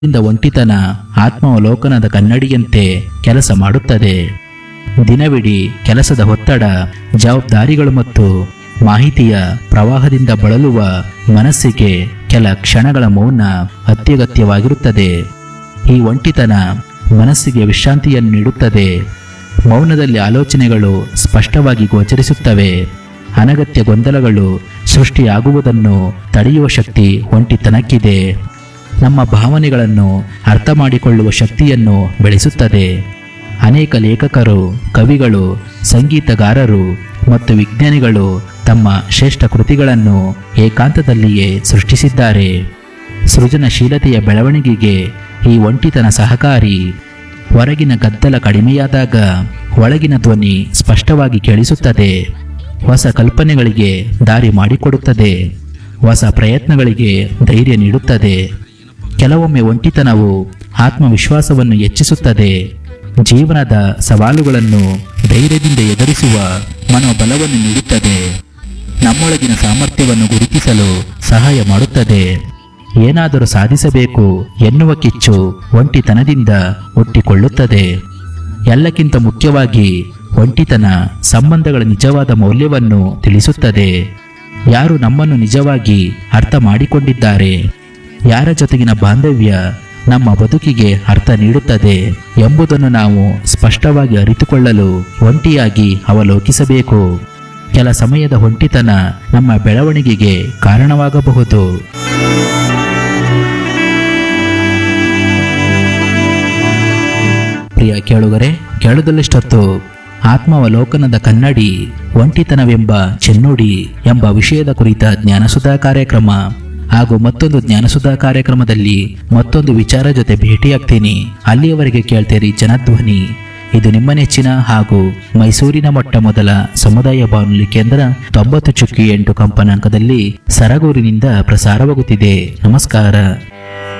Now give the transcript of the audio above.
ಇಂದ ಒಂಟಿತನ ಆತ್ಮಾವಲೋಕನದ ಕನ್ನಡಿಯಂತೆ ಕೆಲಸ ಮಾಡುತ್ತದೆ ದಿನವಿಡೀ ಕೆಲಸದ ಒತ್ತಡ ಜವಾಬ್ದಾರಿಗಳು ಮತ್ತು ಮಾಹಿತಿಯ ಪ್ರವಾಹದಿಂದ ಬಳಲುವ ಮನಸ್ಸಿಗೆ ಕೆಲ ಕ್ಷಣಗಳ ಮೌನ ಅತ್ಯಗತ್ಯವಾಗಿರುತ್ತದೆ ಈ ಒಂಟಿತನ ಮನಸ್ಸಿಗೆ ವಿಶ್ರಾಂತಿಯನ್ನು ನೀಡುತ್ತದೆ ಮೌನದಲ್ಲಿ ಆಲೋಚನೆಗಳು ಸ್ಪಷ್ಟವಾಗಿ ಗೋಚರಿಸುತ್ತವೆ ಅನಗತ್ಯ ಗೊಂದಲಗಳು ಸೃಷ್ಟಿಯಾಗುವುದನ್ನು ತಡೆಯುವ ಶಕ್ತಿ ಒಂಟಿತನಕ್ಕಿದೆ ನಮ್ಮ ಭಾವನೆಗಳನ್ನು ಅರ್ಥ ಮಾಡಿಕೊಳ್ಳುವ ಶಕ್ತಿಯನ್ನು ಬೆಳೆಸುತ್ತದೆ ಅನೇಕ ಲೇಖಕರು ಕವಿಗಳು ಸಂಗೀತಗಾರರು ಮತ್ತು ವಿಜ್ಞಾನಿಗಳು ತಮ್ಮ ಶ್ರೇಷ್ಠ ಕೃತಿಗಳನ್ನು ಏಕಾಂತದಲ್ಲಿಯೇ ಸೃಷ್ಟಿಸಿದ್ದಾರೆ ಸೃಜನಶೀಲತೆಯ ಬೆಳವಣಿಗೆಗೆ ಈ ಒಂಟಿತನ ಸಹಕಾರಿ ಹೊರಗಿನ ಗದ್ದಲ ಕಡಿಮೆಯಾದಾಗ ಒಳಗಿನ ಧ್ವನಿ ಸ್ಪಷ್ಟವಾಗಿ ಕೇಳಿಸುತ್ತದೆ ಹೊಸ ಕಲ್ಪನೆಗಳಿಗೆ ದಾರಿ ಮಾಡಿಕೊಡುತ್ತದೆ ಹೊಸ ಪ್ರಯತ್ನಗಳಿಗೆ ಧೈರ್ಯ ನೀಡುತ್ತದೆ ಕೆಲವೊಮ್ಮೆ ಒಂಟಿತನವು ಆತ್ಮವಿಶ್ವಾಸವನ್ನು ಹೆಚ್ಚಿಸುತ್ತದೆ ಜೀವನದ ಸವಾಲುಗಳನ್ನು ಧೈರ್ಯದಿಂದ ಎದುರಿಸುವ ಮನೋಬಲವನ್ನು ನೀಡುತ್ತದೆ ನಮ್ಮೊಳಗಿನ ಸಾಮರ್ಥ್ಯವನ್ನು ಗುರುತಿಸಲು ಸಹಾಯ ಮಾಡುತ್ತದೆ ಏನಾದರೂ ಸಾಧಿಸಬೇಕು ಎನ್ನುವ ಕಿಚ್ಚು ಒಂಟಿತನದಿಂದ ಹುಟ್ಟಿಕೊಳ್ಳುತ್ತದೆ ಎಲ್ಲಕ್ಕಿಂತ ಮುಖ್ಯವಾಗಿ ಒಂಟಿತನ ಸಂಬಂಧಗಳ ನಿಜವಾದ ಮೌಲ್ಯವನ್ನು ತಿಳಿಸುತ್ತದೆ ಯಾರು ನಮ್ಮನ್ನು ನಿಜವಾಗಿ ಅರ್ಥ ಮಾಡಿಕೊಂಡಿದ್ದಾರೆ ಯಾರ ಜೊತೆಗಿನ ಬಾಂಧವ್ಯ ನಮ್ಮ ಬದುಕಿಗೆ ಅರ್ಥ ನೀಡುತ್ತದೆ ಎಂಬುದನ್ನು ನಾವು ಸ್ಪಷ್ಟವಾಗಿ ಅರಿತುಕೊಳ್ಳಲು ಒಂಟಿಯಾಗಿ ಅವಲೋಕಿಸಬೇಕು ಕೆಲ ಸಮಯದ ಒಂಟಿತನ ನಮ್ಮ ಬೆಳವಣಿಗೆಗೆ ಕಾರಣವಾಗಬಹುದು ಪ್ರಿಯ ಕೇಳುಗರೆ ಕೇಳುದಲ್ಲಿಷ್ಟೊತ್ತು ಆತ್ಮಾವಲೋಕನದ ಕನ್ನಡಿ ಒಂಟಿತನವೆಂಬ ಚೆನ್ನುಡಿ ಎಂಬ ವಿಷಯದ ಕುರಿತ ಜ್ಞಾನಸುಧಾ ಕಾರ್ಯಕ್ರಮ ಹಾಗೂ ಮತ್ತೊಂದು ಜ್ಞಾನಸುಧಾ ಕಾರ್ಯಕ್ರಮದಲ್ಲಿ ಮತ್ತೊಂದು ವಿಚಾರ ಜೊತೆ ಭೇಟಿಯಾಗ್ತೀನಿ ಅಲ್ಲಿಯವರೆಗೆ ಕೇಳ್ತೀರಿ ಜನಧ್ವನಿ ಇದು ನಿಮ್ಮ ನೆಚ್ಚಿನ ಹಾಗೂ ಮೈಸೂರಿನ ಮೊಟ್ಟ ಮೊದಲ ಸಮುದಾಯ ಬಾನುಲಿ ಕೇಂದ್ರ ತೊಂಬತ್ತು ಚುಕ್ಕಿ ಎಂಟು ಕಂಪನಾಂಕದಲ್ಲಿ ಸರಗೂರಿನಿಂದ ಪ್ರಸಾರವಾಗುತ್ತಿದೆ ನಮಸ್ಕಾರ